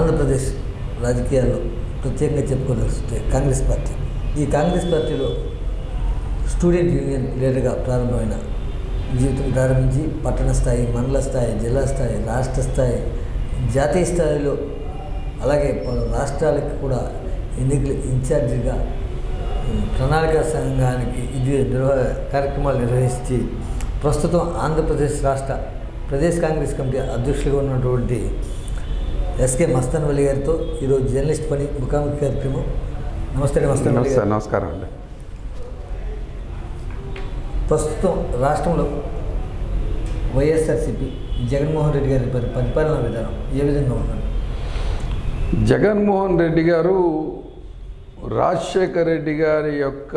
ఆంధ్రప్రదేశ్ రాజకీయాల్లో ప్రత్యేకంగా చెప్పుకోదలుస్తే కాంగ్రెస్ పార్టీ ఈ కాంగ్రెస్ పార్టీలో స్టూడెంట్ యూనియన్ లీడర్గా ప్రారంభమైన జీవితం ప్రారంభించి పట్టణ స్థాయి మండల స్థాయి జిల్లా స్థాయి రాష్ట్ర స్థాయి జాతీయ స్థాయిలో అలాగే పలు రాష్ట్రాలకు కూడా ఎన్నికల ఇన్ఛార్జిగా ఉమ్, ప్రణాళిక సంఘానికి ఇది నిర్వ కార్యక్రమాలు నిర్వహించి ప్రస్తుతం ఆంధ్రప్రదేశ్ రాష్ట్ర ప్రదేశ్ కాంగ్రెస్ కమిటీ అధ్యక్షులుగా ఉన్నటువంటి ఎస్కే మస్తాన్ వలి గారితో ఈరోజు జర్నలిస్ట్ పని ముఖాముఖి కార్యక్రమం నమస్తే మస్తాన్ వలి నమస్తే గారు నమస్కారం అండి ప్రస్తుతం రాష్ట్రంలో వైఎస్ఆర్సీపీ జగన్మోహన్ రెడ్డి గారి పరి పరిపాలనా విధానం ఏ విధంగా ఉన్నది జగన్మోహన్ రెడ్డి గారు రాజశేఖర్ రెడ్డి గారి యొక్క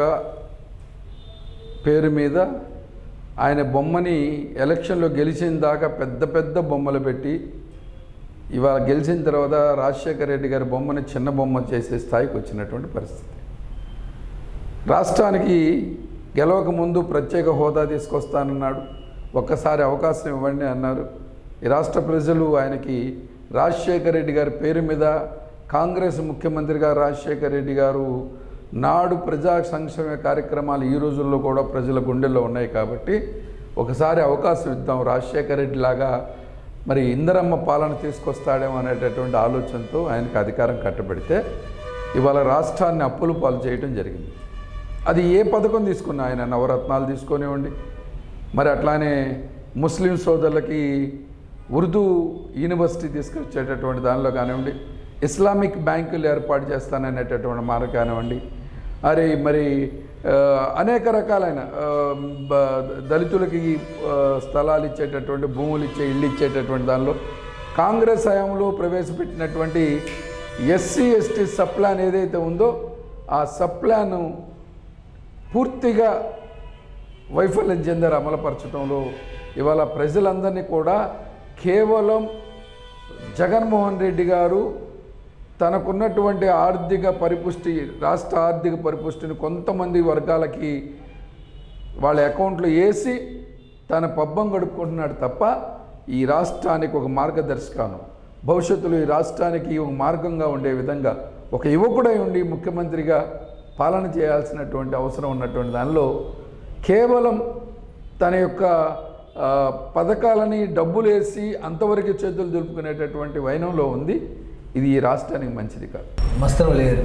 పేరు మీద ఆయన బొమ్మని ఎలక్షన్లో గెలిచిన దాకా పెద్ద పెద్ద బొమ్మలు పెట్టి ఇవాళ గెలిచిన తర్వాత రాజశేఖర్ రెడ్డి గారి బొమ్మని చిన్న బొమ్మ చేసే స్థాయికి వచ్చినటువంటి పరిస్థితి రాష్ట్రానికి గెలవక ముందు ప్రత్యేక హోదా తీసుకొస్తానన్నాడు ఒక్కసారి అవకాశం ఇవ్వండి అన్నారు ఈ రాష్ట్ర ప్రజలు ఆయనకి రాజశేఖర రెడ్డి గారి పేరు మీద కాంగ్రెస్ ముఖ్యమంత్రిగా రాజశేఖర రెడ్డి గారు నాడు ప్రజా సంక్షేమ కార్యక్రమాలు ఈ రోజుల్లో కూడా ప్రజల గుండెల్లో ఉన్నాయి కాబట్టి ఒకసారి అవకాశం ఇద్దాం రాజశేఖర రెడ్డి లాగా మరి ఇందరమ్మ పాలన తీసుకొస్తాడేమో అనేటటువంటి ఆలోచనతో ఆయనకు అధికారం కట్టబెడితే ఇవాళ రాష్ట్రాన్ని అప్పులు పాలు చేయడం జరిగింది అది ఏ పథకం తీసుకున్నా ఆయన నవరత్నాలు తీసుకొనివ్వండి మరి అట్లానే ముస్లిం సోదరులకి ఉర్దూ యూనివర్సిటీ తీసుకొచ్చేటటువంటి దానిలో కానివ్వండి ఇస్లామిక్ బ్యాంకులు ఏర్పాటు చేస్తాననేటటువంటి మాట కానివ్వండి అరే మరి ఆ, అనేక రకాలైన ఆ, బ- దళితులకి ఆ, స్థలాలు ఇచ్చేటటువంటి భూములు ఇచ్చే ఇల్లు ఇచ్చేటటువంటి దానిలో కాంగ్రెస్ హయాంలో ప్రవేశపెట్టినటువంటి ఎస్సీ ఎస్టీ సప్లాన్ ఏదైతే ఉందో ఆ సప్లాను పూర్తిగా వైఫల్యం చెందారు అమలుపరచడంలో ఇవాళ ప్రజలందరినీ కూడా కేవలం జగన్మోహన్ రెడ్డి గారు తనకున్నటువంటి ఆర్థిక పరిపుష్టి రాష్ట్ర ఆర్థిక పరిపుష్టిని కొంతమంది వర్గాలకి వాళ్ళ అకౌంట్లో వేసి తన పబ్బం గడుపుకుంటున్నాడు తప్ప ఈ రాష్ట్రానికి ఒక మార్గదర్శకాను భవిష్యత్తులో ఈ రాష్ట్రానికి ఒక మార్గంగా ఉండే విధంగా ఒక యువకుడై ఉండి ముఖ్యమంత్రిగా పాలన చేయాల్సినటువంటి అవసరం ఉన్నటువంటి దానిలో కేవలం తన యొక్క ఆ, పథకాలని డబ్బులు వేసి అంతవరకు చేతులు దులుపుకునేటటువంటి వైనంలో ఉంది ఇది ఈ రాష్ట్రానికి మంచిది కాదు మస్తాన్ వలి గారు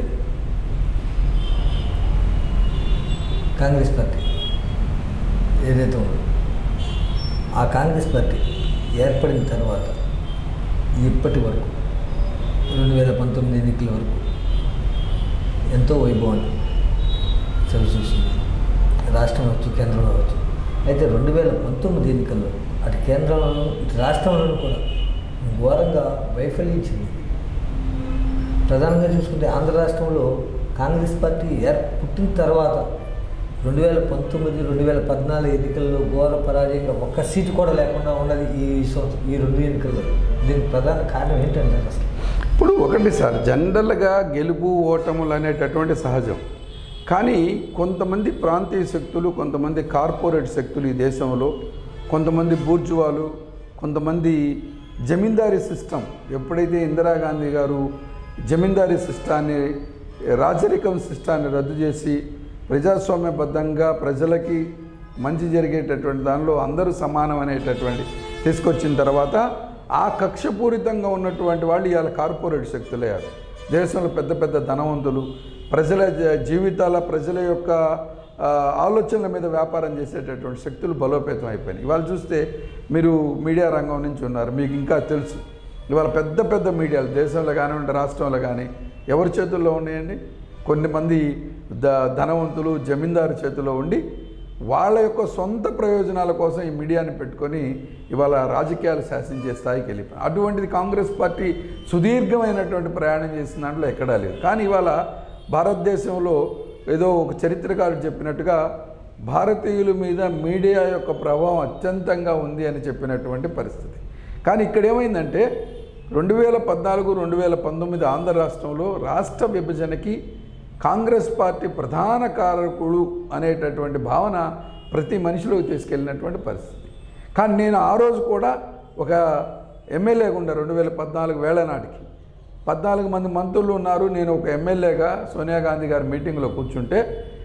కాంగ్రెస్ పార్టీ ఏదైతే ఉందో ఆ కాంగ్రెస్ పార్టీ ఏర్పడిన తర్వాత ఇప్పటి వరకు రెండు వేల పంతొమ్మిది ఎన్నికల వరకు ఎంతో వైభవాన్ని చవి చూసింది రాష్ట్రం అవచ్చు కేంద్రంలో అవచ్చు అయితే రెండు వేల పంతొమ్మిది ఎన్నికల్లో అటు కేంద్రంలోనూ ఇటు రాష్ట్రంలోనూ కూడా ఘోరంగా వైఫల్యం చెందింది ప్రధానంగా చూసుకుంటే ఆంధ్ర రాష్ట్రంలో కాంగ్రెస్ పార్టీ ఏర్ పుట్టిన తర్వాత రెండు వేల పంతొమ్మిది రెండు వేల పద్నాలుగు ఎన్నికల్లో ఘోర పరాజయంగా ఒక్క సీటు కూడా లేకుండా ఉన్నది ఈ సంవత్సరం ఈ రెండు ఎన్నికల్లో దీనికి ప్రధాన కారణం ఏంటంటారు అసలు ఇప్పుడు ఒకటి సార్ జనరల్గా గెలుపు ఓటములు అనేటటువంటి సహజం కానీ కొంతమంది ప్రాంతీయ శక్తులు కొంతమంది కార్పొరేట్ శక్తులు ఈ దేశంలో కొంతమంది బూర్జువాలు కొంతమంది జమీందారీ సిస్టమ్ ఎప్పుడైతే ఇందిరాగాంధీ గారు జమీందారీ సిస్టాన్ని రాజరికం సిస్టాన్ని రద్దు చేసి ప్రజాస్వామ్యబద్ధంగా ప్రజలకి మంచి జరిగేటటువంటి దానిలో అందరూ సమానం అనేటటువంటి తీసుకొచ్చిన తర్వాత ఆ కక్షపూరితంగా ఉన్నటువంటి వాళ్ళు ఇవాళ కార్పొరేట్ శక్తులయ్యారు దేశంలో పెద్ద పెద్ద ధనవంతులు ప్రజల జ- జీవితాల ప్రజల యొక్క ఆ, ఆలోచనల మీద వ్యాపారం చేసేటటువంటి శక్తులు బలోపేతం అయిపోయినాయి ఇవాళ చూస్తే మీరు మీడియా రంగం నుంచి ఉన్నారు మీకు ఇంకా తెలుసు ఇవాళ పెద్ద పెద్ద మీడియాలు దేశంలో కానివ్వండి రాష్ట్రంలో కానీ ఎవరి చేతుల్లో ఉన్నాయండి కొన్ని మంది ద ధనవంతులు జమీందారు చేతిలో ఉండి వాళ్ళ యొక్క సొంత ప్రయోజనాల కోసం ఈ మీడియాని పెట్టుకొని ఇవాళ రాజకీయాలు శాసించే స్థాయికి వెళ్ళిపోయి అటువంటిది కాంగ్రెస్ పార్టీ సుదీర్ఘమైనటువంటి ప్రయాణం చేసిన దాంట్లో ఎక్కడా లేదు కానీ ఇవాళ భారతదేశంలో ఏదో ఒక చరిత్రకారుడు చెప్పినట్టుగా భారతీయుల మీద మీడియా యొక్క ప్రభావం అత్యంతంగా ఉంది అని చెప్పినటువంటి పరిస్థితి కానీ ఇక్కడ ఏమైందంటే రెండు వేల పద్నాలుగు రెండు వేల పంతొమ్మిది ఆంధ్ర రాష్ట్రంలో రాష్ట్ర విభజనకి కాంగ్రెస్ పార్టీ ప్రధాన కారకుడు అనేటటువంటి భావన ప్రతి మనిషిలోకి తీసుకెళ్ళినటువంటి పరిస్థితి కానీ నేను ఆ రోజు కూడా ఒక ఎమ్మెల్యేగా ఉండే రెండు వేల పద్నాలుగు వేల నాటికి పద్నాలుగు మంది మంత్రులు ఉన్నారు నేను ఒక ఎమ్మెల్యేగా సోనియా గాంధీ గారి మీటింగ్లో కూర్చుంటే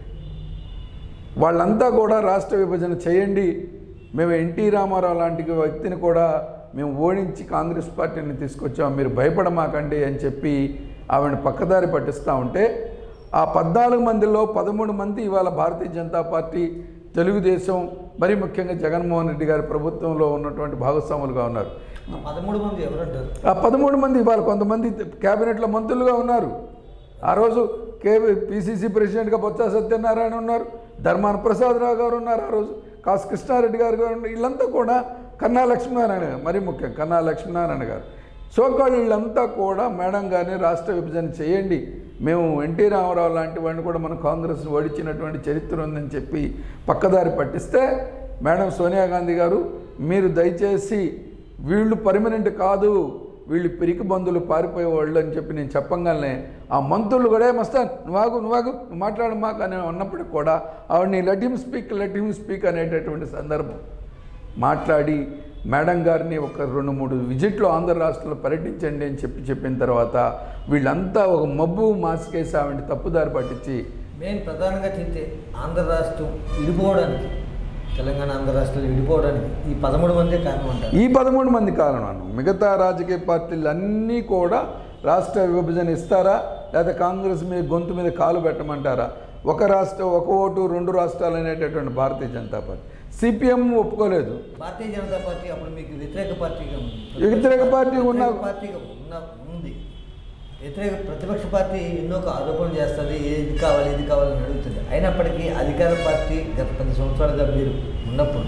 వాళ్ళంతా కూడా రాష్ట్ర విభజన చేయండి మేము ఎన్టీ రామారావు లాంటి వ్యక్తిని కూడా మేము ఓడించి కాంగ్రెస్ పార్టీని తీసుకొచ్చాం మీరు భయపడమాకండి అని చెప్పి ఆవిడ పక్కదారి పట్టిస్తూ ఉంటే ఆ పద్నాలుగు మందిలో పదమూడు మంది ఇవాళ భారతీయ జనతా పార్టీ తెలుగుదేశం మరి ముఖ్యంగా జగన్మోహన్ రెడ్డి గారి ప్రభుత్వంలో ఉన్నటువంటి భాగస్వాములుగా ఉన్నారు ఆ పదమూడు మంది ఎవరంటారు ఆ పదమూడు మంది ఇవాళ కొంతమంది క్యాబినెట్లో మంత్రులుగా ఉన్నారు ఆ రోజు కే పిసిసి ప్రెసిడెంట్గా బొత్స సత్యనారాయణ ఉన్నారు ధర్మాన ప్రసాదరావు గారు ఉన్నారు ఆ రోజు కాసు కృష్ణారెడ్డి గారు గారు ఉన్నారు. వీళ్ళంతా కూడా కన్నా లక్ష్మీనారాయణ గారు మరీ ముఖ్యం కన్నా లక్ష్మీనారాయణ గారు సోకాళ్ళు వీళ్ళంతా కూడా మేడం గారిని రాష్ట్ర విభజన చేయండి మేము ఎన్టీ రామారావు లాంటి వాడిని కూడా మన కాంగ్రెస్ను ఓడించినటువంటి చరిత్ర ఉందని చెప్పి పక్కదారి పట్టిస్తే మేడం సోనియా గాంధీ గారు మీరు దయచేసి వీళ్ళు పర్మనెంట్ కాదు వీళ్ళు పిరికి బంధువులు పారిపోయేవాళ్ళు అని చెప్పి నేను చెప్పంగానే ఆ మంత్రులు కూడా మస్తాన్ నువ్వాగు నువ్వాగు నువ్వు మాట్లాడు మాకు అని అన్నప్పటికి కూడా ఆవిడని let him speak let him speak అనేటటువంటి సందర్భం మాట్లాడి మేడం గారిని ఒక రెండు మూడు విజిట్లు ఆంధ్ర రాష్ట్రంలో పర్యటించండి అని చెప్పి చెప్పిన తర్వాత వీళ్ళంతా ఒక మబ్బు మాస్కేసి ఆవిడ తప్పుదారి పట్టించి మెయిన్ ప్రధానంగా చెప్తే ఆంధ్ర రాష్ట్రం విడిపోవడానికి తెలంగాణ ఆంధ్ర రాష్ట్రాలు విడిపోవడానికి ఈ పదమూడు మందే కారణం అంటారు ఈ పదమూడు మంది కారణాలు మిగతా రాజకీయ పార్టీలు అన్నీ కూడా రాష్ట్ర విభజన ఇస్తారా లేదా కాంగ్రెస్ మీద గొంతు మీద కాలు పెట్టమంటారా ఒక రాష్ట్రం ఒక ఓటు రెండు రాష్ట్రాలు అనేటటువంటి భారతీయ జనతా పార్టీ సిపిఎం ఒప్పుకోలేదు భారతీయ జనతా పార్టీ అప్పుడు మీకు వ్యతిరేక పార్టీగా ఉంది వ్యతిరేక పార్టీ ఉన్న- వ్యతిరేక పార్టీగా ఉన్న ఉంది వ్యతిరేక ప్రతిపక్ష పార్టీ ఎన్నో ఒక ఆరోపణలు చేస్తుంది ఏది కావాలి ఇది కావాలని అడుగుతుంది అయినప్పటికీ అధికార పార్టీ గత పది సంవత్సరాలుగా మీరు ఉన్నప్పుడు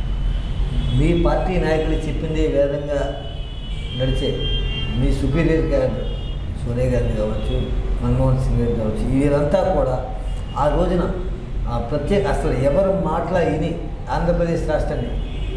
మీ పార్టీ నాయకులు చెప్పిందే వేదంగా నడిచే మీ సుపీరియర్ క్యాడర్ సోనియా గాంధీ కావచ్చు మన్మోహన్ సింగ్ గారు కావచ్చు వీరంతా కూడా ఆ రోజున ఆ ప్రత్యేక అసలు ఎవరు మాటలా విని ఆంధ్రప్రదేశ్ రాష్ట్రాన్ని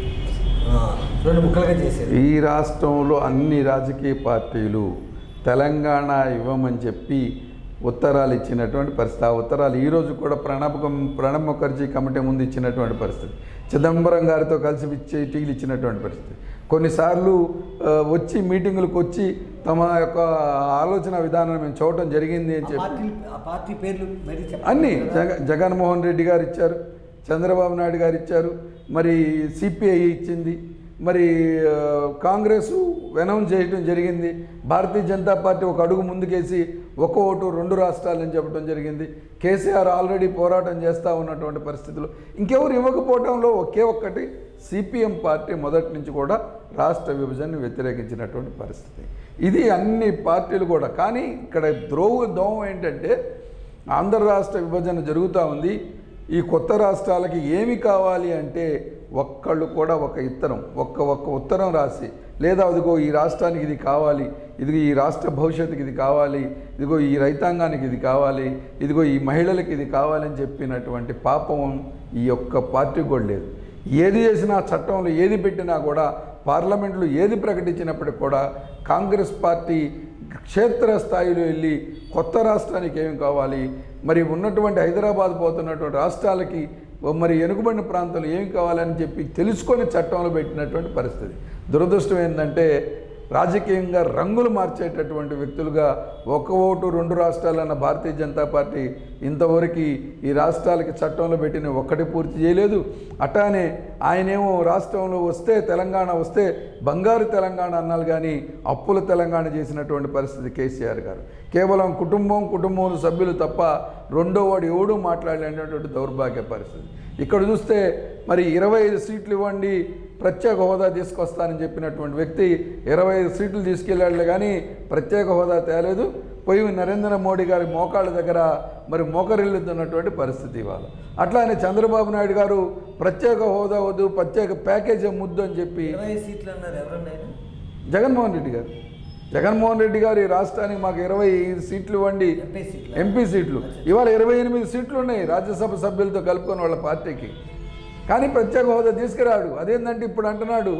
ఆ, రెండు ముక్కలుగా చేశారు ఈ రాష్ట్రంలో అన్ని రాజకీయ పార్టీలు తెలంగాణ ఇవ్వమని చెప్పి ఉత్తరాలు ఇచ్చినటువంటి పరిస్థితి ఆ ఉత్తరాలు ఈరోజు కూడా ప్రణబ్ కం- ప్రణబ్ ముఖర్జీ కమిటీ ముందు ఇచ్చినటువంటి పరిస్థితి చిదంబరం గారితో కలిసి ఇచ్చే టీలు ఇచ్చినటువంటి పరిస్థితి కొన్నిసార్లు ఆ, వచ్చి మీటింగులకు వచ్చి తమ యొక్క ఆలోచన విధానాన్ని మేము చూడటం జరిగింది అని ఆ చెప్పి పార్టీ ఆ పార్టీ పేర్లు మరి అన్నీ జగ జగన్మోహన్ రెడ్డి గారు ఇచ్చారు చంద్రబాబు నాయుడు గారు ఇచ్చారు మరి సిపిఐ ఇచ్చింది మరి ఆ, కాంగ్రెస్ అనౌన్స్ చేయడం జరిగింది భారతీయ జనతా పార్టీ ఒక అడుగు ముందుకేసి ఒక ఓటు రెండు రాష్ట్రాలని చెప్పడం జరిగింది కేసీఆర్ ఆల్రెడీ పోరాటం చేస్తూ ఉన్నటువంటి పరిస్థితులు ఇంకెవరు ఇవ్వకపోవడంలో ఒకే ఒక్కటి సిపిఎం పార్టీ మొదటి నుంచి కూడా రాష్ట్ర విభజనను వ్యతిరేకించినటువంటి పరిస్థితి ఇది అన్ని పార్టీలు కూడా కానీ ఇక్కడ ద్రోవ దోవం ఏంటంటే ఆంధ్ర రాష్ట్ర విభజన జరుగుతూ ఉంది ఈ కొత్త రాష్ట్రాలకి ఏమి కావాలి అంటే ఒక్కళ్ళు కూడా ఒక ఇత్తరం ఒక్క ఒక్క ఉత్తరం రాసి లేదా అదిగో ఈ రాష్ట్రానికి ఇది కావాలి ఇదిగో ఈ రాష్ట్ర భవిష్యత్తుకి ఇది కావాలి ఇదిగో ఈ రైతాంగానికి ఇది కావాలి ఇదిగో ఈ మహిళలకి ఇది కావాలని చెప్పినటువంటి పాపం ఈ యొక్క పార్టీ కూడా లేదు ఏది చేసినా చట్టంలో ఏది పెట్టినా కూడా పార్లమెంట్లో ఏది ప్రకటించినప్పటికి కూడా కాంగ్రెస్ పార్టీ క్షేత్రస్థాయిలో వెళ్ళి కొత్త రాష్ట్రానికి ఏం కావాలి మరి ఉన్నటువంటి హైదరాబాద్ పోతున్నటువంటి రాష్ట్రాలకి మరి వెనుకబడిన ప్రాంతాలు ఏం కావాలని చెప్పి తెలుసుకొని చట్టంలో పెట్టినటువంటి పరిస్థితి దురదృష్టం ఏంటంటే రాజకీయంగా రంగులు మార్చేటటువంటి వ్యక్తులుగా ఒక ఓటు రెండు రాష్ట్రాలన్న భారతీయ జనతా పార్టీ ఇంతవరకు ఈ రాష్ట్రాలకి చట్టంలో పెట్టిన ఒక్కటి పూర్తి చేయలేదు అట్లానే ఆయనేమో రాష్ట్రంలో వస్తే తెలంగాణ వస్తే బంగారు తెలంగాణ అన్నారు కానీ అప్పుల తెలంగాణ చేసినటువంటి పరిస్థితి కేసీఆర్ గారు కేవలం కుటుంబం కుటుంబం సభ్యులు తప్ప రెండో వాడు ఎవడు మాట్లాడలేనటువంటి దౌర్భాగ్య పరిస్థితి ఇక్కడ చూస్తే మరి ఇరవై ఐదు సీట్లు ఇవ్వండి ప్రత్యేక హోదా తీసుకొస్తానని చెప్పినటువంటి వ్యక్తి ఇరవై ఐదు సీట్లు తీసుకెళ్ళాడు కానీ ప్రత్యేక హోదా తేలేదు పోయి నరేంద్ర మోడీ గారి మోకాళ్ళ దగ్గర మరి మోకరిల్లుతున్నటువంటి పరిస్థితి ఇవాళ అట్లానే చంద్రబాబు నాయుడు గారు ప్రత్యేక హోదా వద్దు ప్రత్యేక ప్యాకేజీ ముద్దు అని చెప్పి ఇరవై సీట్లు అన్నారు ఎవరన్నాయి జగన్మోహన్ రెడ్డి గారు జగన్మోహన్ రెడ్డి గారు ఈ రాష్ట్రానికి మాకు ఇరవై ఐదు సీట్లు ఇవ్వండి ఎంపీ సీట్లు ఎంపీ సీట్లు ఇవాళ ఇరవై ఎనిమిది సీట్లు ఉన్నాయి రాజ్యసభ సభ్యులతో కలుపుకొని వాళ్ళ పార్టీకి కానీ ప్రత్యేక హోదా తీసుకురాడు అదేంటంటే ఇప్పుడు అంటున్నాడు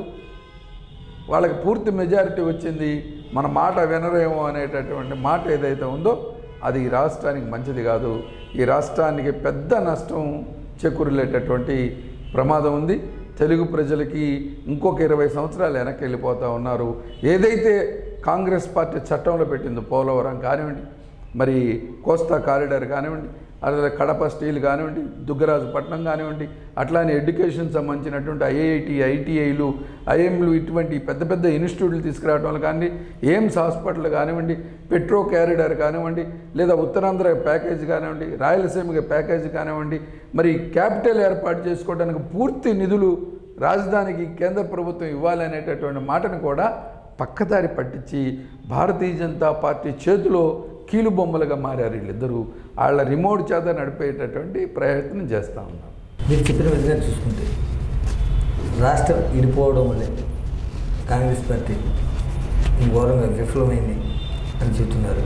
వాళ్ళకి పూర్తి మెజారిటీ వచ్చింది మన మాట వినరేమో అనేటటువంటి మాట ఏదైతే ఉందో అది ఈ రాష్ట్రానికి మంచిది కాదు ఈ రాష్ట్రానికి పెద్ద నష్టం చేకూరలేటటువంటి ప్రమాదం ఉంది తెలుగు ప్రజలకి ఇంకొక ఇరవై సంవత్సరాలు వెనక్కి వెళ్ళిపోతూ ఉన్నారు ఏదైతే కాంగ్రెస్ పార్టీ చట్టంలో పెట్టింది పోలవరం కానివ్వండి మరి కోస్తా కారిడార్ కానివ్వండి అలాగే కడప స్టీల్ కానివ్వండి దుగ్గరాజుపట్నం కానివ్వండి అట్లానే ఎడ్యుకేషన్ సంబంధించినటువంటి ఐఐటి ఐటీఐలు ఐఎంలు ఇటువంటి పెద్ద పెద్ద ఇన్స్టిట్యూట్లు తీసుకురావడం కానీ ఎయిమ్స్ హాస్పిటల్ కానివ్వండి పెట్రో క్యారిడార్ కానివ్వండి లేదా ఉత్తరాంధ్ర ప్యాకేజ్ కానివ్వండి రాయలసీమకి ప్యాకేజ్ కానివ్వండి మరి క్యాపిటల్ ఏర్పాటు చేసుకోవడానికి పూర్తి నిధులు రాజధానికి కేంద్ర ప్రభుత్వం ఇవ్వాలి అనేటటువంటి మాటను కూడా పక్కదారి పట్టించి భారతీయ జనతా పార్టీ చేతిలో కీలుబొమ్మలుగా మారారు వీళ్ళిద్దరూ వాళ్ళ రిమోట్ చేత నడిపేటటువంటి ప్రయత్నం చేస్తూ ఉన్నారు మీరు చెప్పిన విధంగా చూసుకుంటే రాష్ట్రం విడిపోవడం వల్లే కాంగ్రెస్ పార్టీ ఘోరంగా విఫలమైంది అని చెప్తున్నారు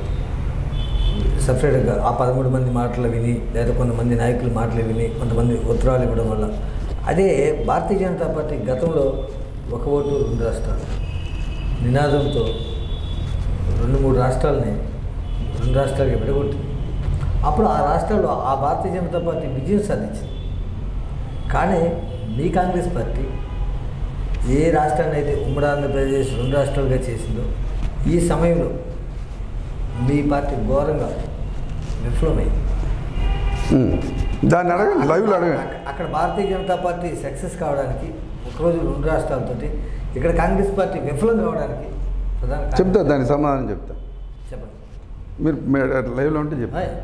సపరేట్గా ఆ పదమూడు మంది మాటలు విని లేదా కొంతమంది నాయకుల మాటలు విని కొంతమంది ఉత్తరాలు ఇవ్వడం వల్ల అదే భారతీయ జనతా పార్టీ గతంలో ఒక ఓటు రెండు రాష్ట్రాలు నినాదంతో రెండు మూడు రాష్ట్రాలని రెండు రాష్ట్రాలకి విడగొట్టింది అప్పుడు ఆ రాష్ట్రాల్లో ఆ భారతీయ జనతా పార్టీ విజయం సాధించింది కానీ మీ కాంగ్రెస్ పార్టీ ఏ రాష్ట్రాన్ని అయితే ఉమ్మడి ఆంధ్రప్రదేశ్ రెండు రాష్ట్రాలుగా చేసిందో ఈ సమయంలో మీ పార్టీ ఘోరంగా విఫలమైంది దాన్ని అడగండి లైవ్లో అడగండి అక్క- అక్కడ భారతీయ జనతా పార్టీ సక్సెస్ కావడానికి ఒకరోజు రెండు రాష్ట్రాలతోటి ఇక్కడ కాంగ్రెస్ పార్టీ విఫలం కావడానికి ప్రధాన కారణం- చెప్తా దానికి సమాధానం చెప్తా చెప్పండి మీరు మీరు లైవ్లో ఉంటే చెప్తా హాయ్.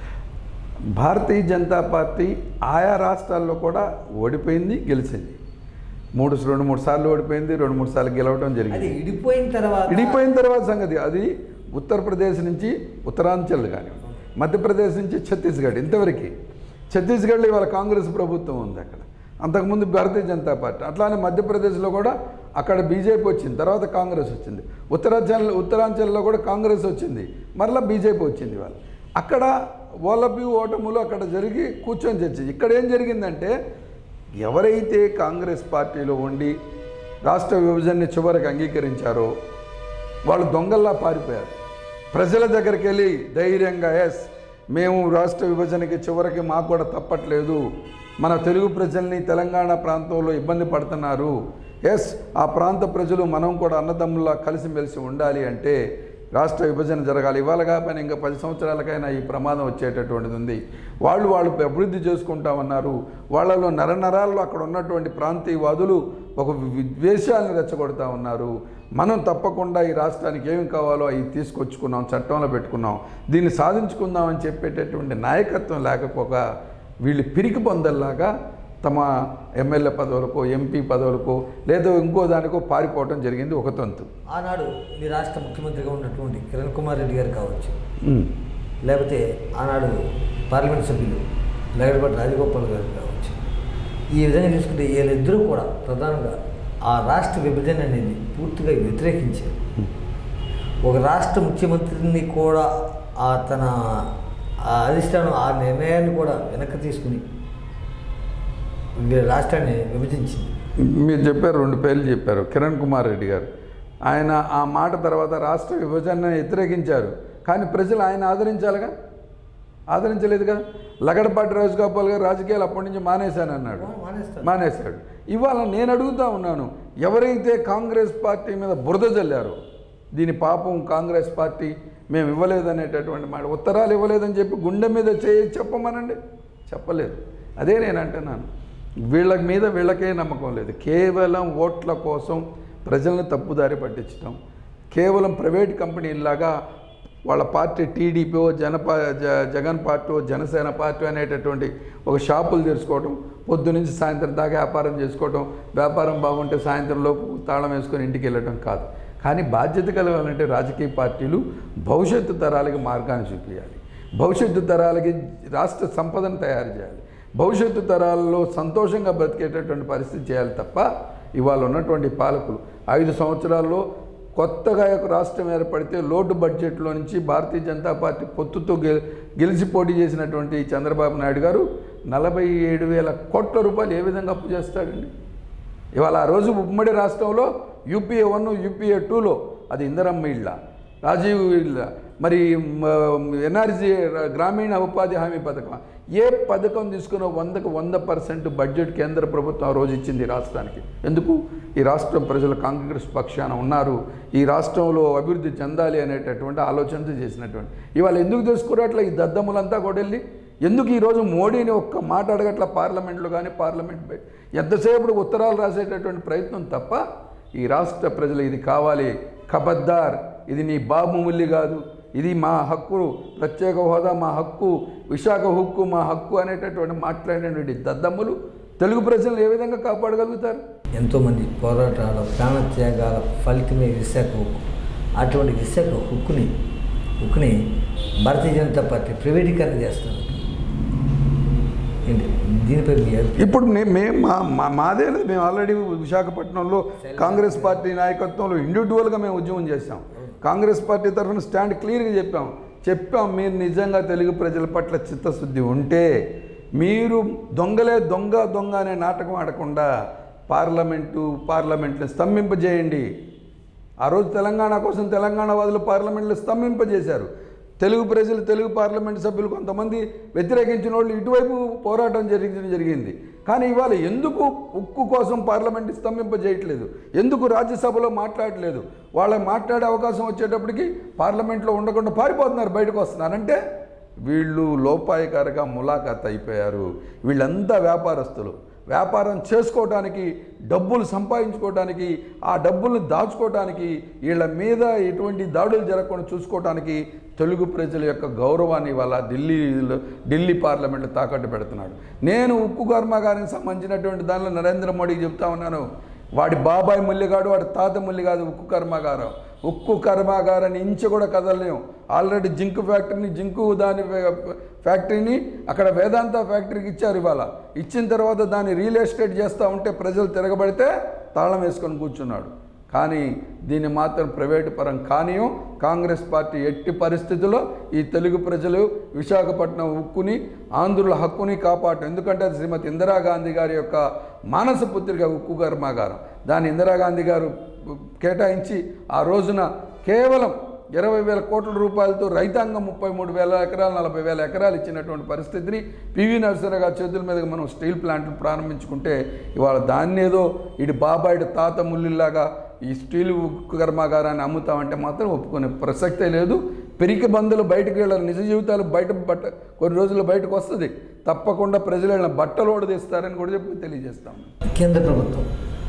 భారతీయ జనతా పార్టీ ఆయా రాష్ట్రాల్లో కూడా ఓడిపోయింది గెలిచింది మూడు రెండు మూడు సార్లు ఓడిపోయింది రెండు మూడు సార్లు గెలవడం అది జరిగింది ఇడిపోయిన తర్వాత విడిపోయిన తర్వాత సంగతి అది ఉత్తరప్రదేశ్ నుంచి ఉత్తరాంచల్ కానీ మధ్యప్రదేశ్ నుంచి ఛత్తీస్గఢ్ ఇంతవరకు ఛత్తీస్గఢ్లో ఇవాళ కాంగ్రెస్ ప్రభుత్వం ఉంది అక్కడ అంతకుముందు భారతీయ జనతా పార్టీ అట్లానే మధ్యప్రదేశ్లో కూడా అక్కడ బీజేపీ వచ్చింది తర్వాత కాంగ్రెస్ వచ్చింది ఉత్తరాంచల్ ఉత్తరాంచల్లో కూడా కాంగ్రెస్ వచ్చింది మరలా బీజేపీ వచ్చింది ఇవాళ అక్కడ ఓలపి ఓటములు అక్కడ జరిగి కూర్చొని చర్చ ఇక్కడ ఏం జరిగిందంటే ఎవరైతే కాంగ్రెస్ పార్టీలో ఉండి రాష్ట్ర విభజనని చివరికి అంగీకరించారో వాళ్ళు దొంగల్లా పారిపోయారు ప్రజల దగ్గరికి వెళ్ళి ధైర్యంగా ఎస్ మేము రాష్ట్ర విభజనకి చివరికి మాకు కూడా తప్పట్లేదు మన తెలుగు ప్రజల్ని తెలంగాణ ప్రాంతంలో ఇబ్బంది పడుతున్నారు ఎస్ ఆ ప్రాంత ప్రజలు మనం కూడా అన్నదమ్ముల్లా కలిసిమెలిసి ఉండాలి అంటే రాష్ట్ర విభజన జరగాలి ఇవాళ కాకపోయినా ఇంకా పది సంవత్సరాలకైనా ఈ ప్రమాదం వచ్చేటటువంటిది ఉంది వాళ్ళు వాళ్ళు అభివృద్ధి చేసుకుంటామన్నారు వాళ్ళలో నరనరాల్లో అక్కడ ఉన్నటువంటి ప్రాంతీయవాదులు ఒక విద్వేషాలను రెచ్చగొడతా ఉన్నారు మనం తప్పకుండా ఈ రాష్ట్రానికి ఏమి కావాలో అవి తీసుకొచ్చుకున్నాం చట్టంలో పెట్టుకున్నాం దీన్ని సాధించుకుందాం అని చెప్పేటటువంటి నాయకత్వం లేకపోక వీళ్ళు పిరికి పొందల్లాగా తమ ఎమ్మెల్యే పదవులకో ఎంపీ పదవులకో లేదా ఇంకో దానికో పారిపోవటం జరిగింది ఒక తంతు ఆనాడు మీ రాష్ట్ర ముఖ్యమంత్రిగా ఉన్నటువంటి కిరణ్ కుమార్ రెడ్డి గారు కావచ్చు ఉమ్. లేకపోతే ఆనాడు పార్లమెంట్ సభ్యులు లగడపాటి రాజగోపాల్ గారు కావచ్చు ఈ విధంగా చూసుకుంటే వీళ్ళిద్దరూ కూడా ప్రధానంగా ఆ రాష్ట్ర విభజన అనేది పూర్తిగా వ్యతిరేకించారు ఒక రాష్ట్ర ముఖ్యమంత్రిని కూడా ఆ తన ఆ అధిష్టానం ఆ నిర్ణయాన్ని కూడా వెనక్కి తీసుకుని వీళ్ళ రాష్ట్రాన్ని విభజించింది మీరు చెప్పారు రెండు పేర్లు చెప్పారు కిరణ్ కుమార్ రెడ్డి గారు ఆయన ఆ మాట తర్వాత రాష్ట్ర విభజనను వ్యతిరేకించారు కానీ ప్రజలు ఆయన ఆదరించాలిగా ఆదరించలేదు కదా లగడపాటి రాజగోపాల్ గారు రాజకీయాలు అప్పటి నుంచి మానేశాను అన్నాడు మానేస్తారు మానేశాడు ఇవాళ నేను అడుగుతా ఉన్నాను ఎవరైతే కాంగ్రెస్ పార్టీ మీద బురద జల్లారో దీని పాపం కాంగ్రెస్ పార్టీ మేము ఇవ్వలేదనేటటువంటి మాట ఉత్తరాలు ఇవ్వలేదని చెప్పి గుండె మీద చేయి చెప్పమనండి చెప్పలేదు అదే నేను అంటున్నాను వీళ్ళ మీద వీళ్ళకే నమ్మకం లేదు కేవలం ఓట్ల కోసం ప్రజలను తప్పుదారి పట్టించడం కేవలం ప్రైవేట్ కంపెనీలాగా వాళ్ళ పార్టీ టీడీపీ జనపా జ- జగన్ పార్టీ జనసేన పార్టీ అనేటటువంటి ఒక షాపులు తెరుచుకోవటం పొద్దు నుంచి సాయంత్రం దాకా వ్యాపారం చేసుకోవటం వ్యాపారం బాగుంటే సాయంత్రం లోపు తాళం వేసుకొని ఇంటికి వెళ్ళటం కాదు కానీ బాధ్యత కలగాలంటే రాజకీయ పార్టీలు భవిష్యత్తు తరాలకి మార్గాన్ని చూపించాలి భవిష్యత్తు తరాలకి రాష్ట్ర సంపదను తయారు చేయాలి భవిష్యత్తు తరాలలో సంతోషంగా బ్రతికేటటువంటి పరిస్థితి చేయాలి తప్ప ఇవాళ ఉన్నటువంటి పాలకులు ఐదు సంవత్సరాల్లో కొత్తగా ఒక రాష్ట్రం ఏర్పడితే లోటు బడ్జెట్లో నుంచి భారతీయ జనతా పార్టీ పొత్తుతో గె గెలిచి పోటీ చేసినటువంటి చంద్రబాబు నాయుడు గారు నలభై ఏడు వేల కోట్ల రూపాయలు ఏ విధంగా అప్పు చేస్తాడండి ఇవాళ ఆ రోజు ఉమ్మడి రాష్ట్రంలో యూపీఏ వన్ యూపీఏ టూలో అది ఇందరమ్మ ఇళ్ళ రాజీవ్ ఇళ్ళ మరి ఎన్ఆర్జీ గ్రామీణ ఉపాధి హామీ పథకం ఏ పథకం తీసుకున్న వందకు వంద పర్సెంట్ బడ్జెట్ కేంద్ర ప్రభుత్వం ఆ రోజు ఇచ్చింది ఈ రాష్ట్రానికి ఎందుకు ఈ రాష్ట్రం ప్రజలు కాంగ్రెస్ పక్షాన ఉన్నారు ఈ రాష్ట్రంలో అభివృద్ధి చెందాలి అనేటటువంటి ఆలోచనతో చేసినటువంటి ఇవాళ ఎందుకు తీసుకురావట్లే ఈ దద్దములంతా కూడా వెళ్ళి ఎందుకు ఈరోజు మోడీని ఒక్క మాట అడగట్ల పార్లమెంట్లో కానీ పార్లమెంట్ బయట ఎంతసేపు ఉత్తరాలు రాసేటటువంటి ప్రయత్నం తప్ప ఈ రాష్ట్ర ప్రజలు ఇది కావాలి ఖబర్దార్ ఇది నీ బాబుముల్లి కాదు ఇది మా హక్కు ప్రత్యేక హోదా మా హక్కు విశాఖ హక్కు మా హక్కు అనేటటువంటి మాట్లాడినటువంటి దద్దమ్ములు తెలుగు ప్రజలను ఏ విధంగా కాపాడగలుగుతారు ఎంతోమంది పోరాటాల ప్రాణత్యాగాల ఫలితమే విశాఖ హక్కు అటువంటి విశాఖ హక్కుని హక్కుని భారతీయ జనతా పార్టీ ప్రైవేటీకరణ చేస్తుంది ఏంటి దీనిపై మీ అభిప్రాయం? ఇప్పుడు నే- మేము మా మా- మాదే లేదు మేము ఆల్రెడీ విశాఖపట్నంలో కాంగ్రెస్ పార్టీ నాయకత్వంలో ఇండివిజువల్గా మేము ఉద్యమం చేశాం కాంగ్రెస్ పార్టీ తరఫున స్టాండ్ క్లియర్గా చెప్పాం చెప్పాం మీరు నిజంగా తెలుగు ప్రజల పట్ల చిత్తశుద్ధి ఉంటే మీరు దొంగలే దొంగ దొంగ అనే నాటకం ఆడకుండా పార్లమెంటు పార్లమెంట్ని స్తంభింపజేయండి ఆ రోజు తెలంగాణ కోసం తెలంగాణ వాదులు పార్లమెంట్లో స్తంభింపజేశారు తెలుగు ప్రజలు తెలుగు పార్లమెంట్ సభ్యులు కొంతమంది వ్యతిరేకించిన వాళ్ళు ఇటువైపు పోరాటం జరిగించడం జరిగింది కానీ ఇవాళ ఎందుకు ఉక్కు కోసం పార్లమెంట్ స్తంభింపజేయట్లేదు ఎందుకు రాజ్యసభలో మాట్లాడట్లేదు వాళ్ళ మాట్లాడే అవకాశం వచ్చేటప్పటికి పార్లమెంట్లో ఉండకుండా పారిపోతున్నారు బయటకు వస్తున్నారు అంటే వీళ్ళు లోపాయకారిగా ములాఖాత్ అయిపోయారు వీళ్ళంతా వ్యాపారస్తులు వ్యాపారం చేసుకోవడానికి డబ్బులు సంపాదించుకోవడానికి ఆ డబ్బుల్ని దాచుకోవడానికి వీళ్ళ మీద ఎటువంటి దాడులు జరగకుండా చూసుకోవడానికి తెలుగు ప్రజల యొక్క గౌరవాన్ని వాళ్ళ ఢిల్లీలో ఢిల్లీ పార్లమెంట్లో తాకట్టు పెడుతున్నాడు నేను ఉక్కు కర్మాగారానికి సంబంధించినటువంటి దానిలో నరేంద్ర మోడీకి చెప్తా ఉన్నాను వాడి బాబాయ్ ముల్లిగాడు వాడి తాత ముల్లి కాదు ఉక్కు కర్మాగారం ఉక్కు కర్మాగారాన్ని ఇంచు కూడా కదలలేము ఆల్రెడీ జింక్ ఫ్యాక్టరీని జింకు దాని ఫ్యా- ఫ్యాక్టరీని అక్కడ వేదాంత ఫ్యాక్టరీకి ఇచ్చారు ఇవాళ ఇచ్చిన తర్వాత దాన్ని రియల్ ఎస్టేట్ చేస్తూ ఉంటే ప్రజలు తిరగబడితే తాళం వేసుకొని కూర్చున్నాడు కానీ దీన్ని మాత్రం ప్రైవేటు పరం కానీయం కాంగ్రెస్ పార్టీ ఎట్టి పరిస్థితుల్లో ఈ తెలుగు ప్రజలు విశాఖపట్నం ఉక్కుని ఆంధ్రుల హక్కుని కాపాడు ఎందుకంటే అది శ్రీమతి ఇందిరాగాంధీ గారి యొక్క మానస పుత్రిక ఉక్కు కర్మాగారం దాన్ని ఇందిరాగాంధీ గారు కేటాయించి ఆ రోజున కేవలం ఇరవై వేల కోట్ల రూపాయలతో రైతాంగం ముప్పై మూడు వేల ఎకరాలు నలభై వేల ఎకరాలు ఇచ్చినటువంటి పరిస్థితిని పివి నరసింహ గారి చేతుల మీదుగా మనం స్టీల్ ప్లాంట్లు ప్రారంభించుకుంటే ఇవాళ దాన్ని ఏదో ఇటు బాబాయిడు తాత ముల్లిలాగా ఈ స్టీల్ ఉక్కు కర్మాగారాన్ని అమ్ముతామంటే మాత్రం ఒప్పుకునే ప్రసక్తే లేదు పెరిగి బందులు బయటకు వెళ్ళాలి నిజ జీవితాలు బయట బట్ట కొన్ని రోజుల్లో బయటకు వస్తుంది తప్పకుండా ప్రజలు వీళ్ళని బట్టలు ఓడదీస్తారని కూడా చెప్పి తెలియజేస్తాం కేంద్ర ప్రభుత్వం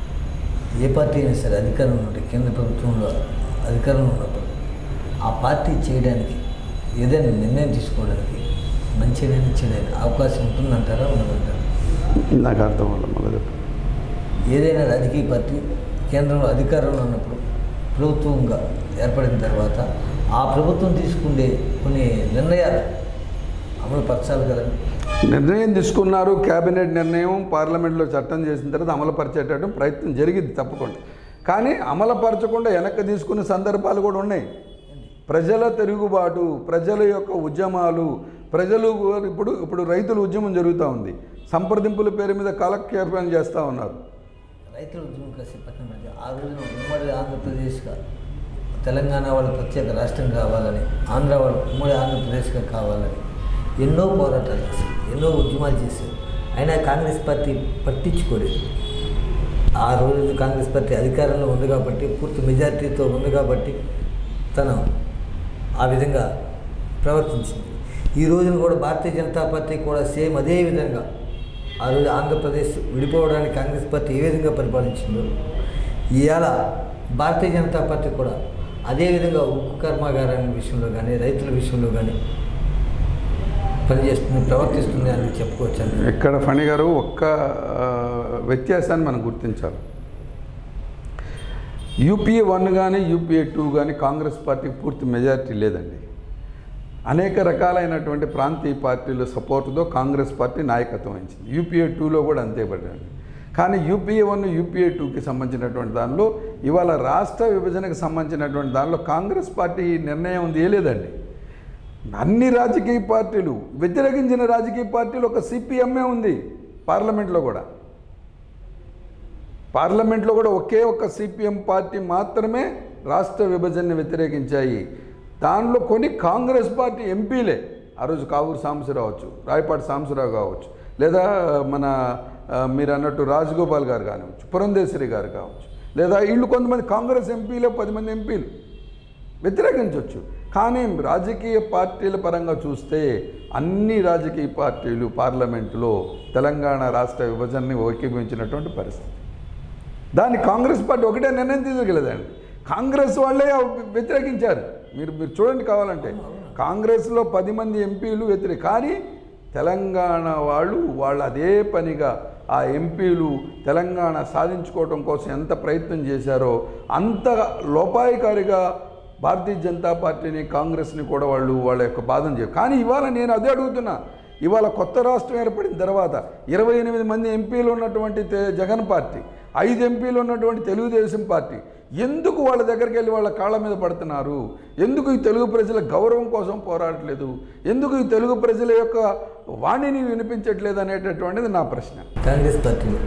ఏ పార్టీ అయినా సరే అధికారంలో ఉంటే కేంద్ర ప్రభుత్వంలో అధికారంలో ఉన్నప్పుడు ఆ పార్టీ చేయడానికి ఏదైనా నిర్ణయం తీసుకోవడానికి మంచిదైనా చెడైనా అవకాశం ఉంటుందంటారా ఉండదంటారా నాకు అర్థం వల్ల మొదలు ఏదైనా రాజకీయ పార్టీ కేంద్రంలో అధికారంలో ఉన్నప్పుడు ప్రభుత్వంగా ఏర్పడిన తర్వాత ఆ ప్రభుత్వం తీసుకునే కొన్ని నిర్ణయాలు అమలు పరచాలి కదండి నిర్ణయం తీసుకున్నారు కేబినెట్ నిర్ణయం పార్లమెంట్లో చట్టం చేసిన తర్వాత అమలుపరిచేటట్టు ప్రయత్నం జరిగింది తప్పకుండా కానీ అమలుపరచకుండా వెనక్కి తీసుకునే సందర్భాలు కూడా ఉన్నాయి ప్రజల తిరుగుబాటు ప్రజల యొక్క ఉద్యమాలు ప్రజలు ఇప్పుడు ఇప్పుడు రైతుల ఉద్యమం జరుగుతూ ఉంది సంప్రదింపుల పేరు మీద కాలక్షేపం చేస్తూ ఉన్నారు రైతుల ఉద్యమం కాసేపు పక్కన పెడితే ఆ రోజున ఉమ్మడి ఆంధ్రప్రదేశ్గా తెలంగాణ వాళ్ళ ప్రత్యేక రాష్ట్రం కావాలని ఆంధ్ర వాళ్ళ ఉమ్మడి ఆంధ్రప్రదేశ్గా కావాలని ఎన్నో పోరాటాలు చేశారు ఎన్నో ఉద్యమాలు చేశారు అయినా కాంగ్రెస్ పార్టీ పట్టించుకోలేదు ఆ రోజు కాంగ్రెస్ పార్టీ అధికారంలో ఉంది కాబట్టి పూర్తి మెజారిటీతో ఉంది కాబట్టి తను ఆ విధంగా ప్రవర్తించింది ఈ రోజున కూడా భారతీయ జనతా పార్టీ కూడా సేమ్ అదే విధంగా ఆ రోజు ఆంధ్రప్రదేశ్ విడిపోవడానికి కాంగ్రెస్ పార్టీ ఏ విధంగా పరిపాలించిందో ఇవాళ భారతీయ జనతా పార్టీ కూడా అదే విధంగా ఉక్కు కర్మాగారాల విషయంలో కానీ రైతుల విషయంలో కానీ పనిచేస్తుంది ప్రవర్తిస్తుంది అని చెప్పుకోవచ్చు అండి ఇక్కడ ఫణి గారు ఒక్క ఆ, వ్యత్యాసాన్ని మనం గుర్తించాలి యూపీఏ వన్ కానీ యూపీఏ టూ కానీ కాంగ్రెస్ పార్టీకి పూర్తి మెజారిటీ లేదండి అనేక రకాలైనటువంటి ప్రాంతీయ పార్టీల సపోర్టుతో కాంగ్రెస్ పార్టీ నాయకత్వం వహించింది యూపీఏ టూలో కూడా అంతే పడ్డాడు కానీ యూపీఏ వన్ యూపీఏ టూకి సంబంధించినటువంటి దానిలో ఇవాళ రాష్ట్ర విభజనకు సంబంధించినటువంటి దానిలో కాంగ్రెస్ పార్టీ నిర్ణయం తీయలేదండి అన్ని రాజకీయ పార్టీలు వ్యతిరేకించిన రాజకీయ పార్టీలు ఒక సిపిఎంఏ ఉంది పార్లమెంట్లో కూడా పార్లమెంట్లో కూడా ఒకే ఒక సిపిఎం పార్టీ మాత్రమే రాష్ట్ర విభజనని వ్యతిరేకించాయి దానిలో కొన్ని కాంగ్రెస్ పార్టీ ఎంపీలే ఆ రోజు కావూరు సాంబశివరావు కావచ్చు రాయపాటి సాంబశివరావు కావచ్చు లేదా మన ఆ, మీరు అన్నట్టు రాజగోపాల్ గారు కానివచ్చు పురంధేశ్వరి గారు కావచ్చు లేదా వీళ్ళు కొంతమంది కాంగ్రెస్ ఎంపీలే పది మంది ఎంపీలు వ్యతిరేకించవచ్చు కానీ రాజకీయ పార్టీల పరంగా చూస్తే అన్ని రాజకీయ పార్టీలు పార్లమెంటులో తెలంగాణ రాష్ట్ర విభజనని ఏకీభవించినటువంటి పరిస్థితి దాన్ని కాంగ్రెస్ పార్టీ ఒకటే నిర్ణయం తీసుకోగలదండి కాంగ్రెస్ వాళ్ళే వ్యతిరేకించారు మీరు మీరు చూడండి కావాలంటే కాంగ్రెస్లో పది మంది ఎంపీలు వ్యతిరేక కానీ తెలంగాణ వాళ్ళు వాళ్ళు అదే పనిగా ఆ ఎంపీలు తెలంగాణ సాధించుకోవడం కోసం ఎంత ప్రయత్నం చేశారో అంత లోపాయకారిగా భారతీయ జనతా పార్టీని కాంగ్రెస్ని కూడా వాళ్ళు వాళ్ళ యొక్క బాధను చేయరు కానీ ఇవాళ నేను అదే అడుగుతున్నా ఇవాళ కొత్త రాష్ట్రం ఏర్పడిన తర్వాత ఇరవై ఎనిమిది మంది ఎంపీలు ఉన్నటువంటి తె- జగన్ పార్టీ ఐదు ఎంపీలు ఉన్నటువంటి తెలుగుదేశం పార్టీ ఎందుకు వాళ్ళ దగ్గరికి వెళ్ళి వాళ్ళ కాళ్ళ మీద పడుతున్నారు ఎందుకు ఈ తెలుగు ప్రజల గౌరవం కోసం పోరాడట్లేదు ఎందుకు ఈ తెలుగు ప్రజల యొక్క వాణిని వినిపించట్లేదు అనేటటువంటిది నా ప్రశ్న కాంగ్రెస్ పార్టీలో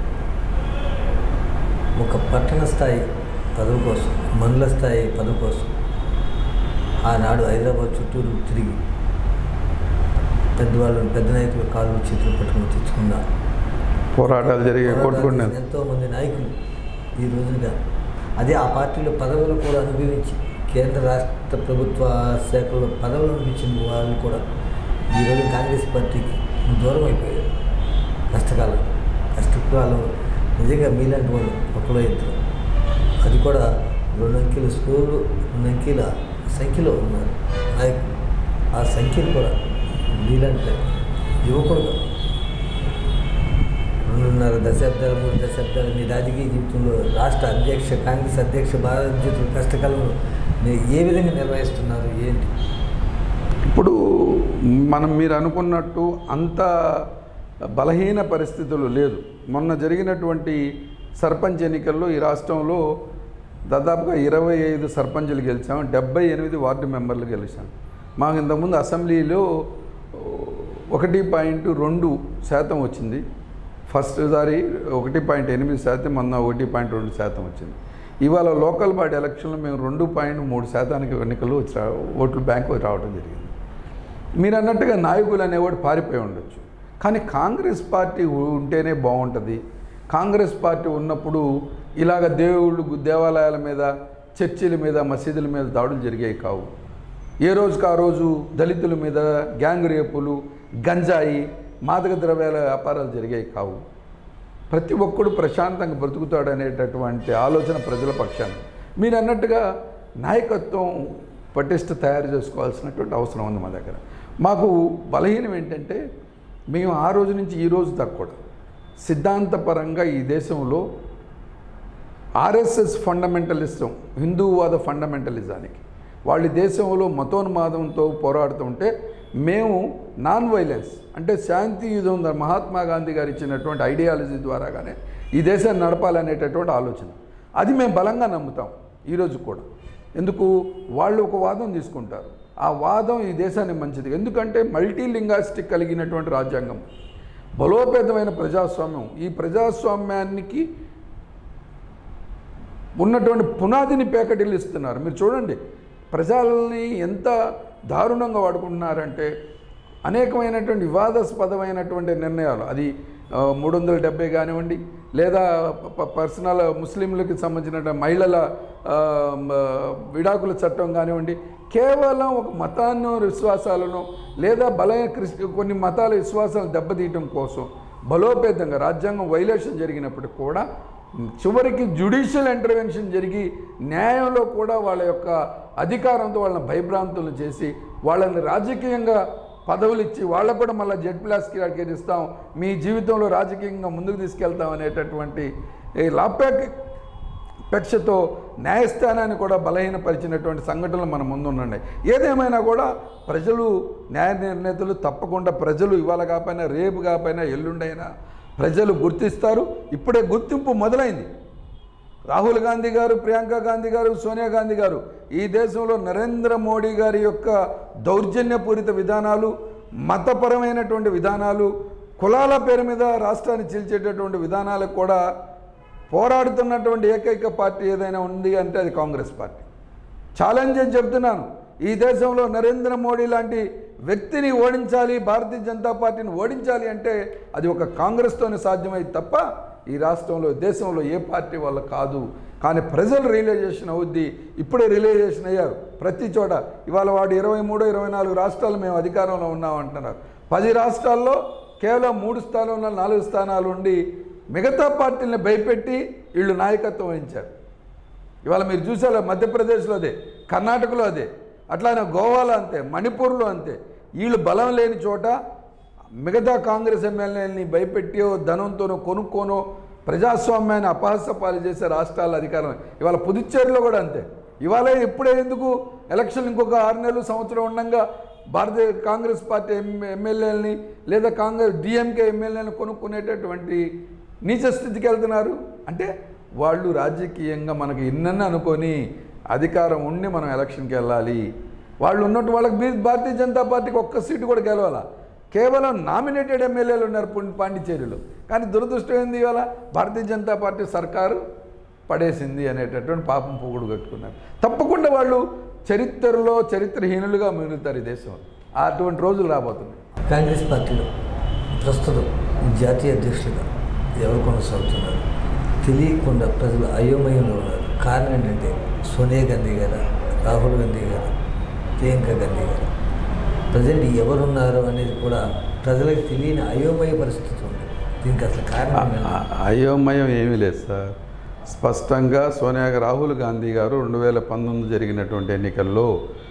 ఒక పట్టణ స్థాయి పదవి కోసం మండల స్థాయి పదవి కోసం ఆనాడు హైదరాబాద్ చుట్టూరు తిరిగి పెద్దవాళ్ళు పెద్ద నాయకుల కాళ్ళు చేతులు పట్టుకుని తెచ్చుకున్న పోరాటాలు జరిగే కొట్టుకున్నాను ఎంతో మంది నాయకులు ఈ రోజుగా అదే ఆ పార్టీలో పదవులు కూడా అనుభవించి కేంద్ర రాష్ట్ర ప్రభుత్వ శాఖలో పదవులు అనిపించిన వాళ్ళు కూడా ఈరోజు కాంగ్రెస్ పార్టీకి దూరం అయిపోయారు కష్టకాలం కష్టకాలం నిజంగా మీలాంటి వాళ్ళు ఒకలో ఇద్దరు అది కూడా రెండు అంకెల స్కూలు రెండు అంకెల సంఖ్యలో ఉన్నారు నాయకులు ఆ సంఖ్యలు కూడా మీలాంటి యువకుడుగా రెండున్నర దశాబ్దాలు మూడు దశాబ్దాలు నీ రాజకీయ జీవితంలో రాష్ట్ర అధ్యక్ష కాంగ్రెస్ అధ్యక్ష బాధ్యతలు కష్టకాలంలో మీరు ఏ విధంగా నిర్వహిస్తున్నారు ఏంటి ఇప్పుడు మనం మీరు అనుకున్నట్టు అంత బలహీన పరిస్థితులు లేదు మొన్న జరిగినటువంటి సర్పంచ్ ఎన్నికల్లో ఈ రాష్ట్రంలో దాదాపుగా ఇరవై ఐదు సర్పంచులు గెలిచాం డెబ్బై ఎనిమిది వార్డు మెంబర్లు గెలిచాం మాకు ఇంతకుముందు అసెంబ్లీలో ఒకటి పాయింట్ రెండు శాతం వచ్చింది ఫస్ట్ సారి ఒకటి పాయింట్ ఎనిమిది శాతం మొన్న ఒకటి పాయింట్ రెండు శాతం వచ్చింది ఇవాళ లోకల్ బాడీ ఎలక్షన్లో మేము రెండు పాయింట్ మూడు శాతానికి ఎన్నికలు వచ్చి రా- ఓట్లు బ్యాంకు రావడం జరిగింది మీరు అన్నట్టుగా నాయకులు అనేవాడు పారిపోయి ఉండొచ్చు కానీ కాంగ్రెస్ పార్టీ ఉంటేనే బాగుంటుంది కాంగ్రెస్ పార్టీ ఉన్నప్పుడు ఇలాగ దేవుళ్ళు దేవాలయాల మీద చర్చిల మీద మసీదుల మీద దాడులు జరిగాయి కావు ఏ రోజుకు ఆ రోజు దళితుల మీద గ్యాంగ్ రేపులు గంజాయి మాదక ద్రవ్యాల వ్యాపారాలు జరిగాయి కావు ప్రతి ఒక్కడు ప్రశాంతంగా బ్రతుకుతాడు అనేటటువంటి ఆలోచన ప్రజల పక్షాన మీరు అన్నట్టుగా నాయకత్వం పటిష్ట తయారు చేసుకోవాల్సినటువంటి అవసరం ఉంది మా దగ్గర మాకు బలహీనం ఏంటంటే మేము ఆ రోజు నుంచి ఈ రోజు దాకా కూడా సిద్ధాంతపరంగా ఈ దేశంలో ఆర్ఎస్ఎస్ ఫండమెంటలిజం హిందూవాద ఫండమెంటలిజానికి వాళ్ళ దేశంలో మతోన్మాదంతో పోరాడుతుంటే మేము నాన్ వైలెన్స్ అంటే శాంతియుధం ద్వారా మహాత్మా గాంధీ గారు ఇచ్చినటువంటి ఐడియాలజీ ద్వారాగానే ఈ దేశాన్ని నడపాలనేటటువంటి ఆలోచన అది మేము బలంగా నమ్ముతాం ఈరోజు కూడా ఎందుకు వాళ్ళు ఒక వాదం తీసుకుంటారు ఆ వాదం ఈ దేశానికి మంచిది ఎందుకంటే మల్టీ లింగాస్టిక్ కలిగినటువంటి రాజ్యాంగం బలోపేతమైన ప్రజాస్వామ్యం ఈ ప్రజాస్వామ్యానికి ఉన్నటువంటి పునాదిని పేకటిల్లిస్తున్నారు మీరు చూడండి ప్రజల్ని ఎంత దారుణంగా వాడుకుంటున్నారంటే అనేకమైనటువంటి వివాదాస్పదమైనటువంటి నిర్ణయాలు అది ఆ, మూడు వందల డెబ్బై కానివ్వండి లేదా ప- పర్సనల్ ముస్లింలకు సంబంధించిన మహిళల ఆ, మ, విడాకుల చట్టం కానివ్వండి కేవలం ఒక మతాన్ని విశ్వాసాలను లేదా బలైన క్రిస్ కొన్ని మతాల విశ్వాసాలను దెబ్బతీయటం కోసం బలోపేతంగా రాజ్యాంగం వైలేషన్ జరిగినప్పటికి కూడా చివరికి జ్యుడిషియల్ ఇంటర్వెన్షన్ జరిగి న్యాయంలో కూడా వాళ్ళ యొక్క అధికారంతో వాళ్ళని భయభ్రాంతులు చేసి వాళ్ళని రాజకీయంగా పదవులు ఇచ్చి వాళ్ళకు కూడా మళ్ళీ జెడ్ ప్లస్కి అడిగి ఇస్తాం మీ జీవితంలో రాజకీయంగా ముందుకు తీసుకెళ్తాం అనేటటువంటి ఈ లాప్యాక్ పెక్షతో న్యాయస్థానాన్ని కూడా బలహీనపరిచినటువంటి సంఘటనలు మన ముందు ఉన్నాయి ఏదేమైనా కూడా ప్రజలు న్యాయ నిర్ణేతలు తప్పకుండా ప్రజలు ఇవాళ కాకపోయినా రేపు కాకపోయినా ఎల్లుండైనా ప్రజలు గుర్తిస్తారు ఇప్పుడే గుర్తింపు మొదలైంది రాహుల్ గాంధీ గారు ప్రియాంక గాంధీ గారు సోనియా గాంధీ గారు ఈ దేశంలో నరేంద్ర మోడీ గారి యొక్క దౌర్జన్యపూరిత విధానాలు మతపరమైనటువంటి విధానాలు కులాల పేరు మీద రాష్ట్రాన్ని చీల్చేటటువంటి విధానాలకు కూడా పోరాడుతున్నటువంటి ఏకైక పార్టీ ఏదైనా ఉంది అంటే అది కాంగ్రెస్ పార్టీ ఛాలెంజ్ అని చెప్తున్నాను ఈ దేశంలో నరేంద్ర మోడీ లాంటి వ్యక్తిని ఓడించాలి భారతీయ జనతా పార్టీని ఓడించాలి అంటే అది ఒక కాంగ్రెస్తోనే సాధ్యమైంది తప్ప ఈ రాష్ట్రంలో దేశంలో ఏ పార్టీ వల్ల కాదు కానీ ప్రజలు రియలైజేషన్ అవుద్ది ఇప్పుడే రియలైజేషన్ అయ్యారు ప్రతి చోట ఇవాళ వాడు ఇరవై మూడు ఇరవై నాలుగు రాష్ట్రాలు మేము అధికారంలో ఉన్నాం అంటున్నారు పది రాష్ట్రాల్లో కేవలం మూడు స్థానంలో నాలుగు స్థానాలు ఉండి మిగతా పార్టీలను భయపెట్టి వీళ్ళు నాయకత్వం వహించారు ఇవాళ మీరు చూసారు మధ్యప్రదేశ్లో అదే కర్ణాటకలో అదే అట్లానే గోవాలో అంతే మణిపూర్లో అంతే వీళ్ళు బలం లేని చోట మిగతా కాంగ్రెస్ ఎమ్మెల్యేలని భయపెట్టో ధనంతోనో కొనుక్కోనో ప్రజాస్వామ్యాన్ని అపహాస్య పాలు చేసే రాష్ట్రాల అధికారం ఇవాళ పుదుచ్చేరిలో కూడా అంతే ఇవాళ ఇప్పుడే ఎందుకు ఎలక్షన్ ఇంకొక ఆరు నెలలు సంవత్సరం ఉండగా భారతీయ కాంగ్రెస్ పార్టీ ఎమ్- ఎమ్మెల్యేలని లేదా కాంగ్రెస్ డిఎంకే ఎమ్మెల్యేలను కొనుక్కునేటటువంటి నీచ స్థితికి వెళ్తున్నారు అంటే వాళ్ళు రాజకీయంగా మనకి ఇన్నన్న అనుకొని అధికారం ఉండి మనం ఎలక్షన్కి వెళ్ళాలి వాళ్ళు ఉన్నట్టు వాళ్ళకి బీ- భారతీయ జనతా పార్టీకి ఒక్క సీటు కూడా గెలవాల కేవలం నామినేటెడ్ ఎమ్మెల్యేలు ఉన్నారు పుం- పాండిచేరిలో కానీ దురదృష్టం ఏంది ఇవాళ భారతీయ జనతా పార్టీ సర్కారు పడేసింది అనేటటువంటి పాపం పొగుడు కట్టుకున్నారు తప్పకుండా వాళ్ళు చరిత్రలో చరిత్రహీనులుగా మిగులుతారు ఈ దేశంలో అటువంటి రోజులు రాబోతున్నాయి కాంగ్రెస్ పార్టీలో ప్రస్తుతం జాతీయ అధ్యక్షులుగా ఎవరు కొనసాగుతున్నారు తెలియకుండా ప్రజలు అయోమయంలో ఉన్నారు కారణం ఏంటంటే సోనియా గాంధీ గారు రాహుల్ గాంధీ గారు ప్రియాంక గాంధీ గారు ప్రజెంట్ ఎవరున్నారు అనేది కూడా ప్రజలకు తెలియని అయోమయ పరిస్థితి ఉంది దీనికి అసలు కారణం ఏంటి? ఆ- అయోమయం ఏమీ లేదు సార్ స్పష్టంగా సోనియా గా- రాహుల్ గాంధీ గారు రెండు వేల పంతొమ్మిది జరిగినటువంటి ఎన్నికల్లో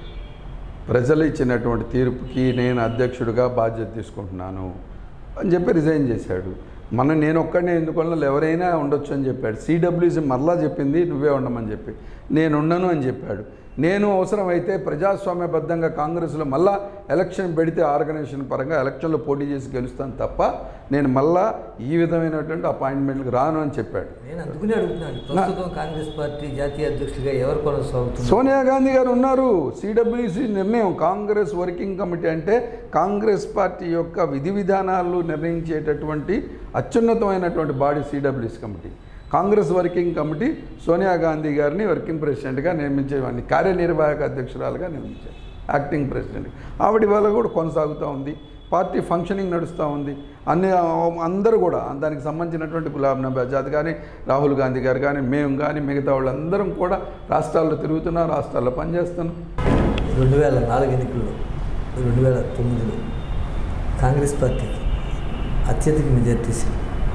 ప్రజలు ఇచ్చినటువంటి తీర్పుకి నేను అధ్యక్షుడిగా బాధ్యత తీసుకుంటున్నాను అని చెప్పి రిజైన్ చేశాడు మన నేను ఒక్కడనే ఎందుకున్నా ఎవరైనా ఉండొచ్చు అని చెప్పాడు సిడబ్ల్యూసి మరలా చెప్పింది నువ్వే ఉండమని చెప్పి నేను ఉండను అని చెప్పాడు నేను అవసరమైతే ప్రజాస్వామ్యబద్ధంగా కాంగ్రెస్లో మళ్ళా ఎలక్షన్ పెడితే ఆర్గనైజేషన్ పరంగా ఎలక్షన్లో పోటీ చేసి గెలుస్తాను తప్ప నేను మళ్ళా ఈ విధమైనటువంటి అపాయింట్మెంట్కి రాను అని చెప్పాడు నేను అందుకునే అడుగుతున్నాను ప్రస్తుతం కాంగ్రెస్ పార్టీ జాతీయ అధ్యక్షుడిగా ఎవరు కొనసాగుతున్నారు సోనియా గాంధీ గారు ఉన్నారు సిడబ్ల్యూసి నిర్ణయం కాంగ్రెస్ వర్కింగ్ కమిటీ అంటే కాంగ్రెస్ పార్టీ యొక్క విధి విధానాలు నిర్ణయించేటటువంటి అత్యున్నతమైనటువంటి body CWC committee Congress working committee Sonia Gandhi గారిని వర్కింగ్ ప్రెసిడెంట్గా నియమించేవాడిని కార్యనిర్వాహక అధ్యక్షురాలుగా నియమించారు యాక్టింగ్ ప్రెసిడెంట్ ఆవిడ వల్ల కూడా కొనసాగుతూ ఉంది పార్టీ ఫంక్షనింగ్ నడుస్తూ ఉంది అన్ని అందరూ కూడా దానికి సంబంధించినటువంటి గులాబ్ నబీ ఆజాద్ కానీ రాహుల్ గాంధీ గారు కానీ మేము కానీ మిగతా వాళ్ళందరం కూడా రాష్ట్రాల్లో తిరుగుతున్నాం రాష్ట్రాల్లో పనిచేస్తున్నాం రెండు వేల నాలుగు ఎన్నికల్లో రెండు వేల తొమ్మిదిలో కాంగ్రెస్ పార్టీకి అత్యధిక మెజార్టీస్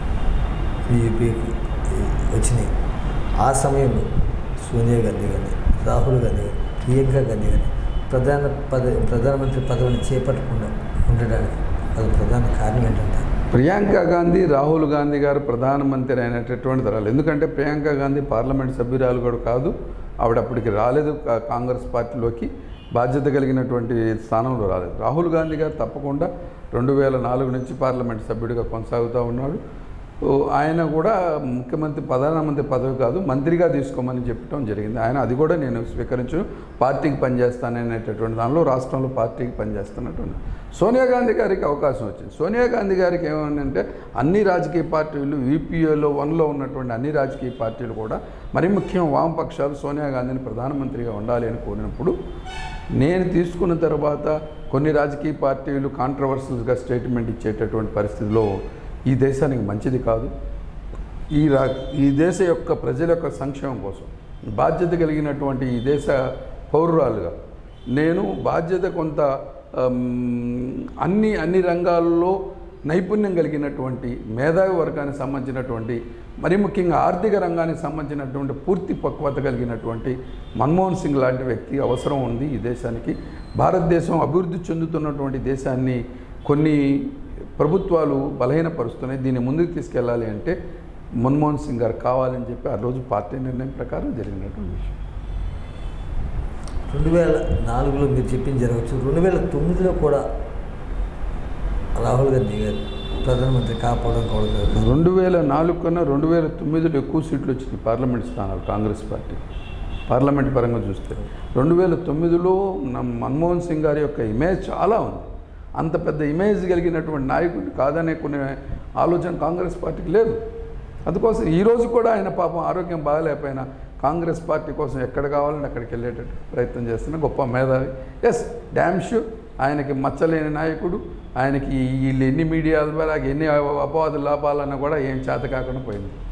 బీజేపీకి వచ్చినాయి ఆ సమయంలో సోనియా గాంధీ కానీ రాహుల్ గాంధీ కానీ ప్రియాంక గాంధీ కానీ ప్రధాన పద ప్రధానమంత్రి పదవిని చేపట్టకుండా ఉండడానికి అది ప్రధాన కారణం ఏంటంటే ప్రియాంక గాంధీ రాహుల్ గాంధీ గారు ప్రధానమంత్రి అయినటువంటి తరాలు ఎందుకంటే ప్రియాంక గాంధీ పార్లమెంట్ సభ్యురాలు కూడా కాదు ఆవిడ అప్పటికి రాలేదు కా- కాంగ్రెస్ పార్టీలోకి బాధ్యత కలిగినటువంటి స్థానంలో రాలేదు రాహుల్ గాంధీ గారు తప్పకుండా రెండు వేల నాలుగు నుంచి పార్లమెంట్ సభ్యుడిగా కొనసాగుతూ ఉన్నాడు ఓ, ఆయన కూడా ముఖ్యమంత్రి ప్రధానమంత్రి పదవి కాదు మంత్రిగా తీసుకోమని చెప్పడం జరిగింది ఆయన అది కూడా నేను స్వీకరించు పార్టీకి పనిచేస్తాననేటటువంటి దానిలో రాష్ట్రంలో పార్టీకి పనిచేస్తున్నటువంటి సోనియా గాంధీ గారికి అవకాశం వచ్చింది సోనియా గాంధీ గారికి ఏమైందంటే అన్ని రాజకీయ పార్టీలు యూపీఏలో వన్లో ఉన్నటువంటి అన్ని రాజకీయ పార్టీలు కూడా మరి ముఖ్యం వామపక్షాలు సోనియా గాంధీని ప్రధానమంత్రిగా ఉండాలి అని కోరినప్పుడు నేను తీసుకున్న తర్వాత కొన్ని రాజకీయ పార్టీలు కాంట్రవర్సల్స్గా స్టేట్మెంట్ ఇచ్చేటటువంటి పరిస్థితిలో ఈ దేశానికి మంచిది కాదు ఈ రా ఈ దేశ యొక్క ప్రజల యొక్క సంక్షేమం కోసం బాధ్యత కలిగినటువంటి ఈ దేశ పౌరురాలుగా నేను బాధ్యత కొంత ఆమ్, అన్ని అన్ని రంగాల్లో నైపుణ్యం కలిగినటువంటి మేధావి వర్గానికి సంబంధించినటువంటి మరి ముఖ్యంగా ఆర్థిక రంగానికి సంబంధించినటువంటి పూర్తి పక్వత కలిగినటువంటి మన్మోహన్ సింగ్ లాంటి వ్యక్తి అవసరం ఉంది ఈ దేశానికి భారతదేశం అభివృద్ధి చెందుతున్నటువంటి దేశాన్ని కొన్ని ప్రభుత్వాలు బలహీనపరుస్తున్నాయి దీన్ని ముందుకు తీసుకెళ్ళాలి అంటే మన్మోహన్ సింగ్ గారు కావాలని చెప్పి ఆ రోజు పార్టీ నిర్ణయం ప్రకారం జరిగినటువంటి విషయం రెండు వేల నాలుగులో మీరు చెప్పింది జరగచ్చు రెండు వేల తొమ్మిదిలో కూడా రాహుల్ గాంధీ గారు ప్రధానమంత్రి కాపాడడం కూడా రెండు వేల నాలుగు కన్నా రెండు వేల తొమ్మిదిలో ఎక్కువ సీట్లు వచ్చినాయి పార్లమెంట్ స్థానాలు కాంగ్రెస్ పార్టీ పార్లమెంట్ పరంగా చూస్తే రెండు వేల తొమ్మిదిలో మన మన్మోహన్ సింగ్ గారి యొక్క ఇమేజ్ చాలా ఉంది అంత పెద్ద ఇమేజ్ కలిగినటువంటి నాయకుడు కాదనే కొన్ని ఆలోచన కాంగ్రెస్ పార్టీకి లేదు అందుకోసం ఈరోజు కూడా ఆయన పాపం ఆరోగ్యం బాగలేకపోయినా కాంగ్రెస్ పార్టీ కోసం ఎక్కడ కావాలంటే అక్కడికి వెళ్ళేటట్టు ప్రయత్నం చేస్తున్న గొప్ప మేధావి ఎస్ డ్యామ్ షూ ఆయనకి మచ్చలేని నాయకుడు ఆయనకి వీళ్ళు ఎన్ని మీడియా ద్వారా ఎన్ని అపవాదులు లాపాలన్నా కూడా ఏం చేత కాకుండా పోయింది